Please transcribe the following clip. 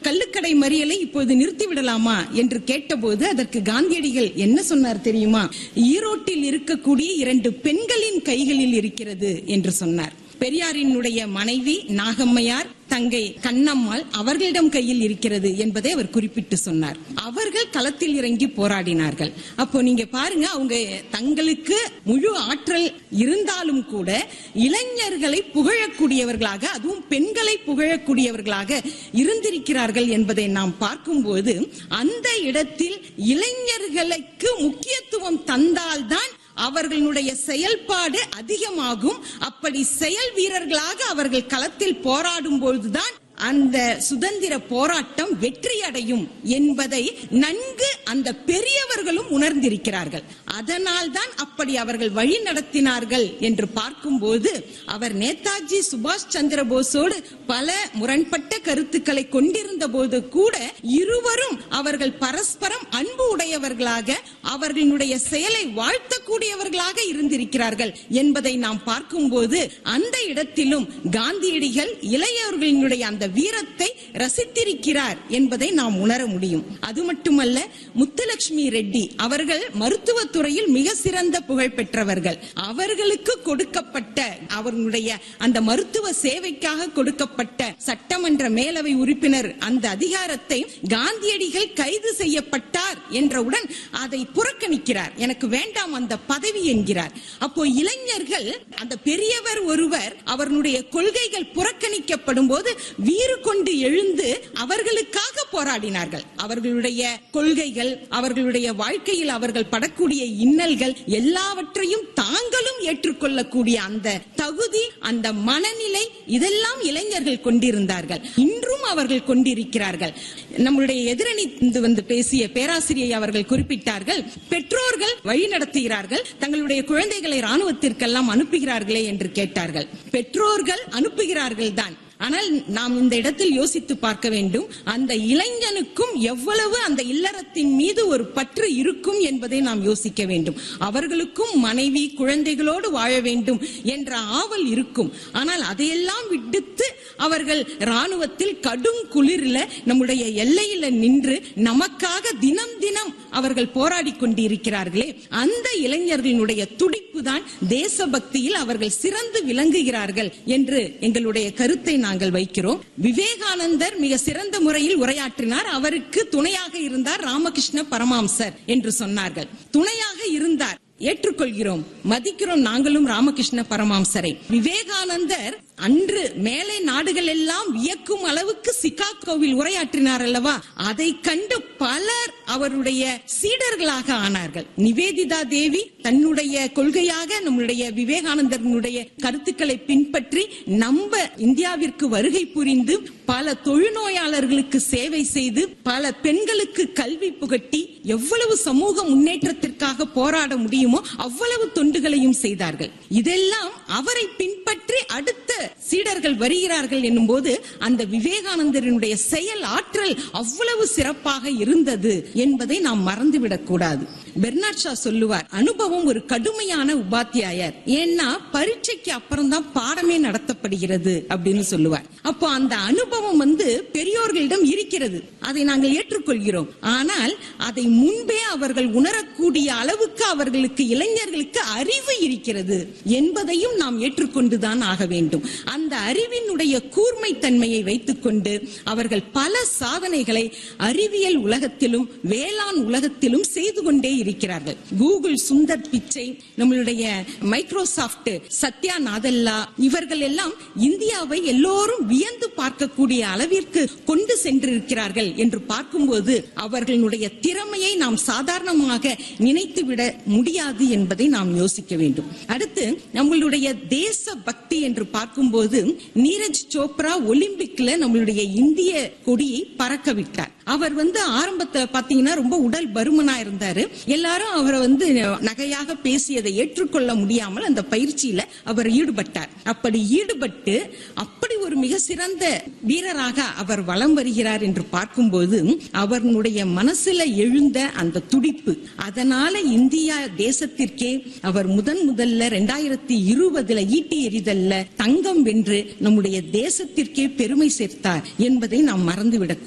கள்ளுக்கடை மறியலை இப்போது நிறுத்திவிடலாமா என்று கேட்டபோது அதற்கு காந்தியடிகள் என்ன சொன்னார் தெரியுமா ஈரோட்டில் இருக்கக்கூடிய இரண்டு பெண்களின் கைகளில் இருக்கிறது என்று சொன்னார் பெரியாரினுடைய மனைவி நாகம்மையார் தங்கை கண்ணம்மாள் அவர்களிடம் கையில் இருக்கிறது என்பதை அவர் குறிப்பிட்டு சொன்னார் அவர்கள் களத்தில் இறங்கி போராடினார்கள் அப்போ நீங்க பாருங்க அவங்க தங்களுக்கு முழு ஆற்றல் இருந்தாலும் கூட இளைஞர்களை புகழக்கூடியவர்களாக அதுவும் பெண்களை புகழக்கூடியவர்களாக இருந்திருக்கிறார்கள் என்பதை நாம் பார்க்கும்போது அந்த இடத்தில் இளைஞர்களுக்கு முக்கியத்துவம் தந்தால்தான் அவர்களுடைய செயல்பாடு அதிகமாகும் அப்படி செயல் வீரர்களாக அவர்கள் களத்தில் போராடும் பொழுதுதான் அந்த சுதந்திர போராட்டம் வெற்றி அடையும் என்பதை நன்கு அந்த பெரியவர்களும் உணர்ந்திருக்கிறார்கள் அதனால் தான் அப்படி அவர்கள் வழி நடத்தினார்கள் என்று பார்க்கும்போது அவர் நேதாஜி சுபாஷ் சந்திர போஸோடு பல முரண்பட்ட கருத்துக்களை கொண்டிருந்த போது கூட இருவரும் அவர்கள் பரஸ்பரம் அன்பு உடையவர்களாக அவர்களுடைய செயலை வாழ்த்தக்கூடியவர்களாக இருந்திருக்கிறார்கள் என்பதை நாம் பார்க்கும்போது அந்த இடத்திலும் காந்தியடிகள் இளையவர்களினுடைய அந்த வீரத்தை ரசித்திருக்கிறார் என்பதை நாம் உணர முடியும் அது மட்டுமல்ல முத்துலட்சுமி ரெட்டி அவர்கள் மருத்துவத்துறையில் மிக சிறந்த புகழ் பெற்றவர்கள் அவர்களுக்கு கொடுக்கப்பட்ட அவர்களுடைய அந்த மருத்துவ சேவைக்காக கொடுக்கப்பட்ட சட்டமன்ற மேலவை உறுப்பினர் அந்த அதிகாரத்தை காந்தியடிகள் கைது செய்யப்பட்டார் என்றவுடன் அதை புறக்கணிக்கிறார் எனக்கு வேண்டாம் அந்த பதவி என்கிறார் அப்போ இளைஞர்கள் அந்த பெரியவர் ஒருவர் அவர்களுடைய கொள்கைகள் புறக்கணிக்கப்படும் போது வீறு கொண்டு எழுந்து அவர்களுக்காக போராடினார்கள் அவர்களுடைய கொள்கைகள் அவர்களுடைய வாழ்க்கையில் அவர்கள் படக்கூடிய இன்னல்கள் எல்லாவற்றையும் தாங்களும் ஏற்றுக்கொள்ளக்கூடிய அந்த தகுதி அந்த மனநிலை இதெல்லாம் இளைஞர்கள் கொண்டிருந்தார்கள் இன்றும் அவர்கள் கொண்டிருக்கிறார்கள் நம்முடைய எதிரணி வந்து பேசிய பேராசிரியை அவர்கள் குறிப்பிட்டார்கள் பெற்றோர்கள் வழி நடத்துகிறார்கள் தங்களுடைய குழந்தைகளை ராணுவத்திற்கெல்லாம் அனுப்புகிறார்களே என்று கேட்டார்கள் பெற்றோர்கள் அனுப்புகிறார்கள் தான் ஆனால் நாம் இந்த இடத்தில் யோசித்து பார்க்க வேண்டும் அந்த இளைஞனுக்கும் எவ்வளவு அந்த இல்லறத்தின் மீது ஒரு பற்று இருக்கும் என்பதை நாம் யோசிக்க வேண்டும் அவர்களுக்கும் மனைவி குழந்தைகளோடு வாழ வேண்டும் என்ற ஆவல் இருக்கும் ஆனால் அதையெல்லாம் விடுத்து அவர்கள் ராணுவத்தில் கடும் குளிர்ல நம்முடைய எல்லையில நின்று நமக்காக தினம் தினம் அவர்கள் போராடி கொண்டிருக்கிறார்களே அந்த இளைஞர்களினுடைய துடிப்பு தான் தேசபக்தியில் அவர்கள் சிறந்து விளங்குகிறார்கள் என்று எங்களுடைய கருத்தை நாங்கள் வைக்கிறோம் விவேகானந்தர் மிக சிறந்த முறையில் உரையாற்றினார் அவருக்கு துணையாக இருந்தார் ராமகிருஷ்ண பரமாம்சர் என்று சொன்னார்கள் துணையாக இருந்தார் ஏற்றுக்கொள்கிறோம் மதிக்கிறோம் நாங்களும் ராமகிருஷ்ண பரமாம்சரை விவேகானந்தர் அன்று மேலை நாடுகள் எல்லாம் வியக்கும் அளவுக்கு சிகாகோவில் உரையாற்றினார் அல்லவா அதை கண்டு பலர் அவருடைய சீடர்களாக ஆனார்கள் நிவேதிதா தேவி தன்னுடைய கொள்கையாக நம்முடைய விவேகானந்தரனுடைய கருத்துக்களை பின்பற்றி நம்ம இந்தியாவிற்கு வருகை புரிந்து பல தொழுநோயாளர்களுக்கு சேவை செய்து பல பெண்களுக்கு கல்வி புகட்டி எவ்வளவு சமூக முன்னேற்றத்திற்காக போராட முடியுமோ அவ்வளவு தொண்டுகளையும் செய்தார்கள் இதெல்லாம் அவரை பின்பற்றி அடுத்த சீடர்கள் வருகிறார்கள் என்னும் போது அந்த விவேகானந்தரனுடைய செயல் ஆற்றல் அவ்வளவு சிறப்பாக இருந்தது என்பதை நாம் மறந்துவிடக் கூடாது பெர்னாட் ஷா சொல்லுவார் அனுபவம் ஒரு கடுமையான உபாத்தியாயர் ஏன்னா பரீட்சைக்கு அப்புறம் தான் பாடமே நடத்தப்படுகிறது அப்படின்னு சொல்லுவார் அப்போ அந்த அனுபவம் வந்து பெரியோர்களிடம் இருக்கிறது அதை நாங்கள் ஏற்றுக்கொள்கிறோம் ஆனால் அதை முன்பே அவர்கள் உணரக்கூடிய அளவுக்கு அவர்களுக்கு இளைஞர்களுக்கு அறிவு இருக்கிறது என்பதையும் நாம் ஏற்றுக்கொண்டுதான் ஆக வேண்டும் அந்த அறிவினுடைய கூர்மை தன்மையை வைத்துக்கொண்டு அவர்கள் பல சாதனைகளை அறிவியல் உலகத்திலும் வேளாண் உலகத்திலும் செய்து கொண்டே இருக்கிறார்கள் கூகுள் சுந்தர் பிச்சை நம்மளுடைய மைக்ரோசாப்ட் சத்யா நாதல்லா இவர்கள் எல்லாம் இந்தியாவை எல்லோரும் வியந்து பார்க்கக்கூடிய அளவிற்கு கொண்டு சென்றிருக்கிறார்கள் என்று பார்க்கும்போது அவர்களுடைய திறமையை நாம் சாதாரணமாக நினைத்துவிட முடியாது என்பதை நாம் யோசிக்க வேண்டும் அடுத்து நம்மளுடைய தேச பக்தி என்று பார்க்கும்போது நீரஜ் சோப்ரா ஒலிம்பிக்ல நம்மளுடைய இந்திய கொடியை பறக்க விட்டார் அவர் வந்து ஆரம்பத்துல பாத்தீங்கன்னா ரொம்ப உடல் பருமனா இருந்தாரு எல்லாரும் அவரை வந்து நகையாக பேசியதை ஏற்றுக்கொள்ள முடியாமல் அந்த பயிற்சியில அவர் ஈடுபட்டார் அப்படி ஈடுபட்டு அப்படி ஒரு மிக சிறந்த வீரராக அவர் வலம் வருகிறார் என்று பார்க்கும்போது அவர்களுடைய மனசுல எழுந்த அந்த துடிப்பு அதனால இந்தியா தேசத்திற்கே அவர் முதன் முதல்ல ரெண்டாயிரத்தி இருபதுல ஈட்டி எறிதல்ல தங்கம் வென்று நம்முடைய தேசத்திற்கே பெருமை சேர்த்தார் என்பதை நாம் மறந்துவிடக்